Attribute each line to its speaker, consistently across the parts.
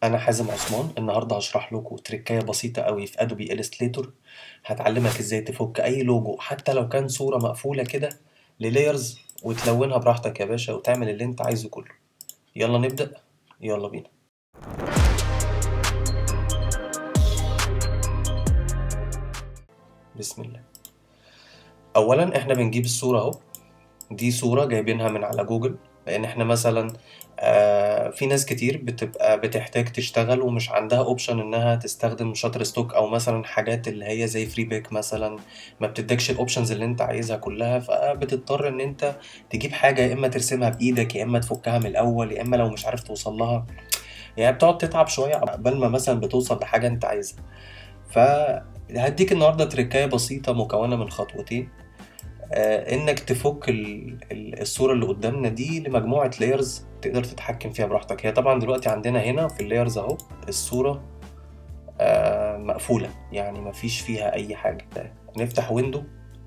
Speaker 1: انا حازم عثمان النهارده هشرح لكم تريكايه بسيطه قوي في ادوبي الستريتور هتعلمك ازاي تفك اي لوجو حتى لو كان صوره مقفوله كده للايرز وتلونها براحتك يا باشا وتعمل اللي انت عايزه كله يلا نبدا يلا بينا بسم الله اولا احنا بنجيب الصوره اهو دي صوره جايبينها من على جوجل لان احنا مثلا آه في ناس كتير بتبقى بتحتاج تشتغل ومش عندها اوبشن انها تستخدم شاتر ستوك او مثلا حاجات اللي هي زي فري باك مثلا ما بتدكش الاوبشنز اللي انت عايزها كلها فبتضطر ان انت تجيب حاجه يا اما ترسمها بايدك يا اما تفكها من الاول يا اما لو مش عارف توصل لها يعني بتقعد تتعب شويه قبل ما مثلا بتوصل لحاجه انت عايزها فهديك النهارده تريكايه بسيطه مكونه من خطوتين آه، انك تفك ال- ال- الصوره اللي قدامنا دي لمجموعه لايرز تقدر تتحكم فيها براحتك هي طبعا دلوقتي عندنا هنا في اللايرز اهو الصوره آه، مقفوله يعني مفيش فيها اي حاجه نفتح ويندو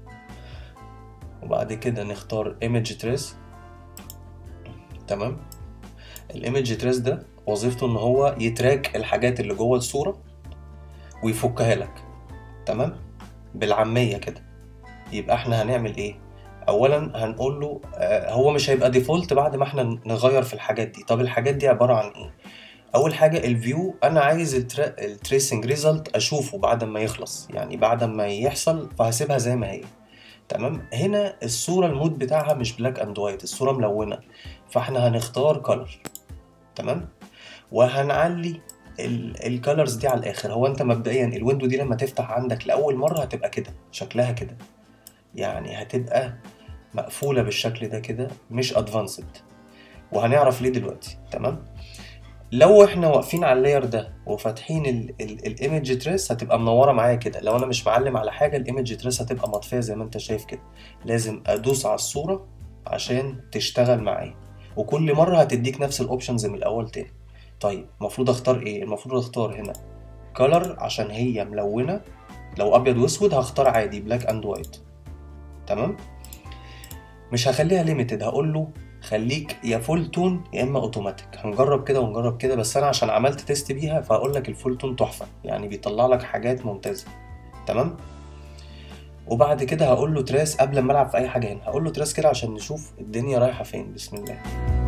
Speaker 1: وبعد كده نختار ايمج تريس تمام الايمج تريس ده وظيفته ان هو يتراك الحاجات اللي جوه الصوره ويفكها لك تمام بالعاميه كده يبقى احنا هنعمل ايه اولا هنقول له آه، هو مش هيبقى ديفولت بعد ما احنا نغير في الحاجات دي طب الحاجات دي عباره عن ايه اول حاجه الفيو انا عايز التريسنج ريزلت اشوفه بعد ما يخلص يعني بعد ما يحصل فهسيبها زي ما هي تمام هنا الصوره المود بتاعها مش بلاك اند وايت الصوره ملونه فاحنا هنختار كلر تمام وهنعلي الكالرز دي على الاخر هو انت مبدئيا الويندو دي لما تفتح عندك لاول مره هتبقى كده شكلها كده يعني هتبقى مقفولة بالشكل ده كده مش ادفانسد وهنعرف ليه دلوقتي تمام لو احنا واقفين على اللاير ده وفاتحين الايمج تريس هتبقى منوره معايا كده لو انا مش معلم على حاجه الايمج تريس هتبقى مطفيه زي ما انت شايف كده لازم ادوس على الصوره عشان تشتغل معايا وكل مره هتديك نفس الاوبشنز من الاول تاني طيب المفروض اختار ايه المفروض اختار هنا كولر عشان هي ملونه لو ابيض واسود هختار عادي بلاك اند وايت تمام مش هخليها ليميتد هقول له خليك يا فول تون يا اما اوتوماتيك هنجرب كده ونجرب كده بس انا عشان عملت تيست بيها فهقول لك الفول تون تحفه يعني بيطلع لك حاجات ممتازه تمام وبعد كده هقول له تراس قبل ما العب في اي حاجه هنا هقول له تراس كده عشان نشوف الدنيا رايحه فين بسم الله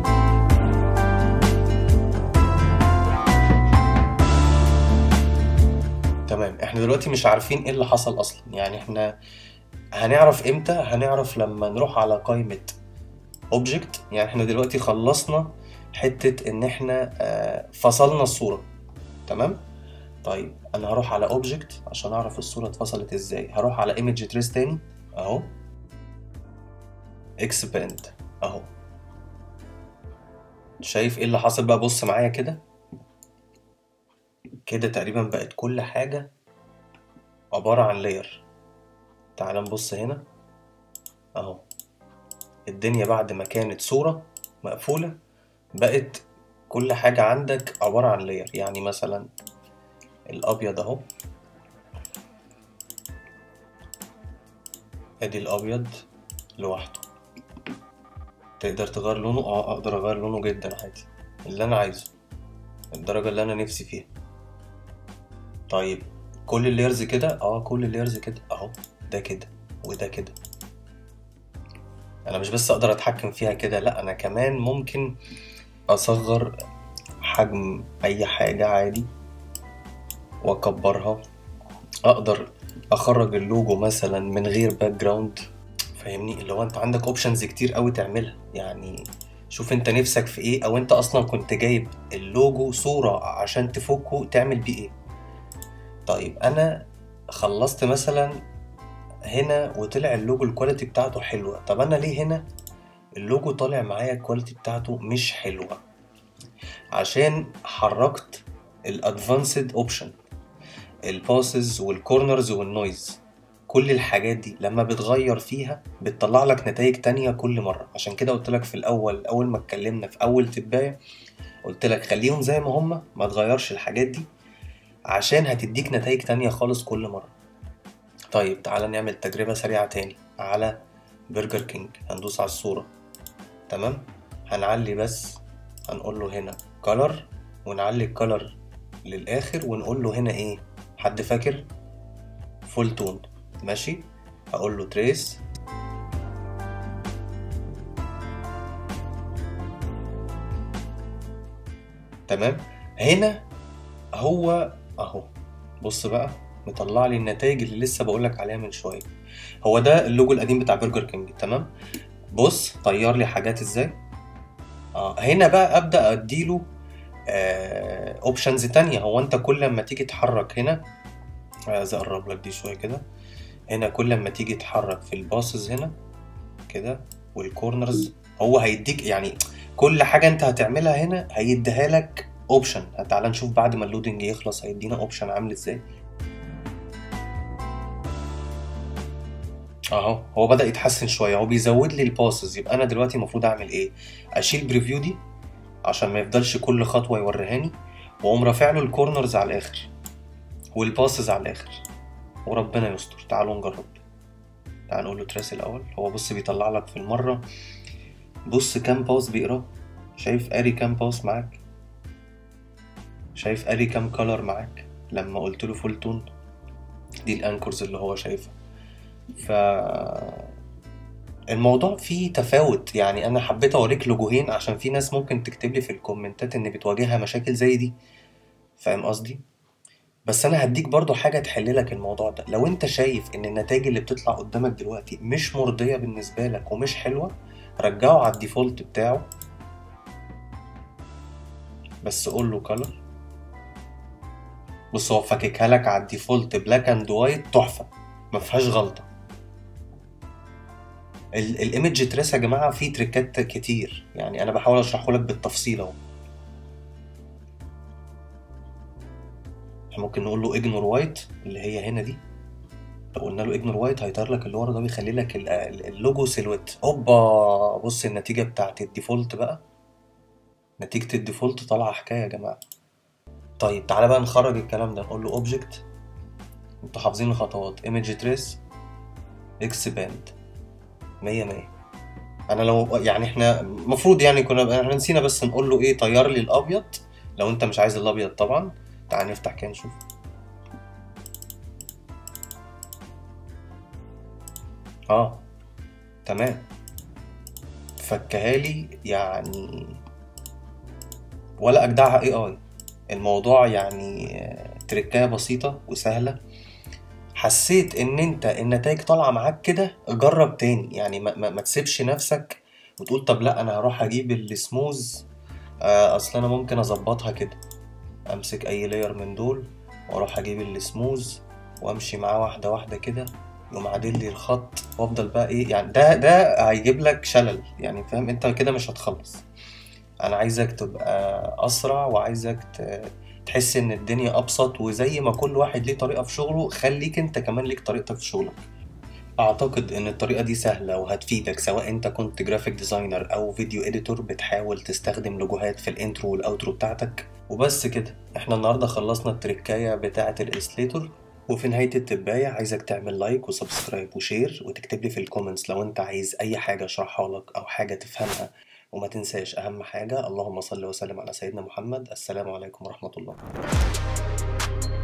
Speaker 1: تمام احنا دلوقتي مش عارفين ايه اللي حصل اصلا يعني احنا هنعرف امتى هنعرف لما نروح على قائمة اوبجكت يعني احنا دلوقتي خلصنا حتة ان احنا آه، فصلنا الصورة تمام طيب انا هروح على اوبجكت عشان اعرف الصورة اتفصلت ازاي هروح على ايمج تريس تاني اهو اكسباند اهو شايف ايه اللي حصل بقى بص معايا كده كده تقريبا بقت كل حاجة عبارة عن لاير تعال نبص هنا اهو الدنيا بعد ما كانت صورة مقفولة بقت كل حاجة عندك عبارة عن لاير يعني مثلا الأبيض أهو أدي الأبيض لوحده تقدر تغير لونه اه أقدر أغير لونه جدا عادي اللي أنا عايزه الدرجة اللي أنا نفسي فيها طيب كل اللايرز كده اه كل اللايرز كده اهو ده كده وده كده انا مش بس اقدر اتحكم فيها كده لا انا كمان ممكن اصغر حجم اي حاجة عادي واكبرها اقدر اخرج اللوجو مثلا من غير باك جراوند فاهمني اللي هو انت عندك اوبشنز كتير قوي تعملها يعني شوف انت نفسك في ايه او انت اصلا كنت جايب اللوجو صورة عشان تفكه تعمل بيه ايه طيب انا خلصت مثلا هنا وطلع اللوجو الكواليتي بتاعته حلوة طب انا ليه هنا اللوجو طالع معايا الكواليتي بتاعته مش حلوة عشان حركت الادفانسد اوبشن الباسز والكورنرز والنويز كل الحاجات دي لما بتغير فيها بتطلع لك نتائج تانية كل مرة عشان كده قلت لك في الأول أول ما اتكلمنا في أول تباية قلت لك خليهم زي ما هما ما تغيرش الحاجات دي عشان هتديك نتائج تانية خالص كل مرة طيب تعالى نعمل تجربة سريعة تاني على برجر كينج هندوس على الصورة تمام هنعلي بس هنقول له هنا color ونعلي الكلر للاخر ونقول له هنا ايه حد فاكر فول تون ماشي هقول له تريس تمام هنا هو اهو بص بقى مطلع لي النتائج اللي لسه بقولك عليها من شويه هو ده اللوجو القديم بتاع برجر كينج تمام بص طير لي حاجات ازاي اه هنا بقى ابدا اديله اوبشنز تانية هو انت كل لما تيجي تحرك هنا عايز اقرب لك دي شويه كده هنا كل لما تيجي تحرك في الباسز هنا كده والكورنرز هو هيديك يعني كل حاجه انت هتعملها هنا هيديها لك اوبشن تعال نشوف بعد ما اللودنج يخلص هيدينا اوبشن عامل ازاي اهو هو بدأ يتحسن شويه هو بيزود لي الباسز يبقى انا دلوقتي المفروض اعمل ايه اشيل بريفيو دي عشان ما يفضلش كل خطوه يوريهاني واقوم رافع له الكورنرز على الاخر والباسز على الاخر وربنا يستر تعالوا نجرب تعال نقول له تريس الاول هو بص بيطلع لك في المره بص كام باس بيقرا شايف قاري كام باس معاك شايف قاري كام كلر معاك لما قلت له فول تون دي الانكرز اللي هو شايفها ف الموضوع فيه تفاوت يعني انا حبيت اوريك لوجوهين عشان في ناس ممكن تكتب لي في الكومنتات ان بتواجهها مشاكل زي دي فاهم قصدي بس انا هديك برضو حاجه تحل لك الموضوع ده لو انت شايف ان النتائج اللي بتطلع قدامك دلوقتي مش مرضيه بالنسبه لك ومش حلوه رجعه على الديفولت بتاعه بس قول له كلر بص هو فاككها لك على الديفولت بلاك اند وايت تحفه ما فيهاش غلطه الايمج تريس يا جماعه فيه تريكات كتير يعني انا بحاول اشرحه لك بالتفصيل اهو ممكن نقول له اجنور وايت اللي هي هنا دي لو قلنا له اجنور وايت هيطير لك اللي ورا ده بيخلي لك اللوجو سيلويت اوبا بص النتيجه بتاعت الديفولت بقى نتيجه الديفولت طالعه حكايه يا جماعه طيب تعالى بقى نخرج الكلام ده نقول له اوبجكت انتوا حافظين الخطوات ايمج تريس اكسباند مية مية انا لو يعني احنا المفروض يعني كنا احنا نسينا بس نقول له ايه طير لي الابيض لو انت مش عايز الابيض طبعا تعال نفتح كده نشوف اه تمام فكها لي يعني ولا اجدعها اي اي الموضوع يعني تركايه بسيطه وسهله حسيت ان انت النتائج طالعه معاك كده جرب تاني يعني ما, ما, ما تسيبش نفسك وتقول طب لا انا هروح اجيب السموز آه اصل انا ممكن اظبطها كده امسك اي لاير من دول واروح اجيب السموز وامشي معاه واحده واحده كده يقوم عادل لي الخط وافضل بقى ايه يعني ده ده هيجيب لك شلل يعني فاهم انت كده مش هتخلص انا عايزك تبقى اسرع وعايزك تحس ان الدنيا ابسط وزي ما كل واحد ليه طريقه في شغله خليك انت كمان ليك طريقتك في شغلك اعتقد ان الطريقه دي سهله وهتفيدك سواء انت كنت جرافيك ديزاينر او فيديو اديتور بتحاول تستخدم لوجوهات في الانترو والاوترو بتاعتك وبس كده احنا النهارده خلصنا التركايه بتاعه الانسليتور وفي نهاية التباية عايزك تعمل لايك وسبسكرايب وشير وتكتب لي في الكومنتس لو انت عايز اي حاجة اشرحها لك او حاجة تفهمها وما تنساش اهم حاجة اللهم صل وسلم على سيدنا محمد السلام عليكم ورحمة الله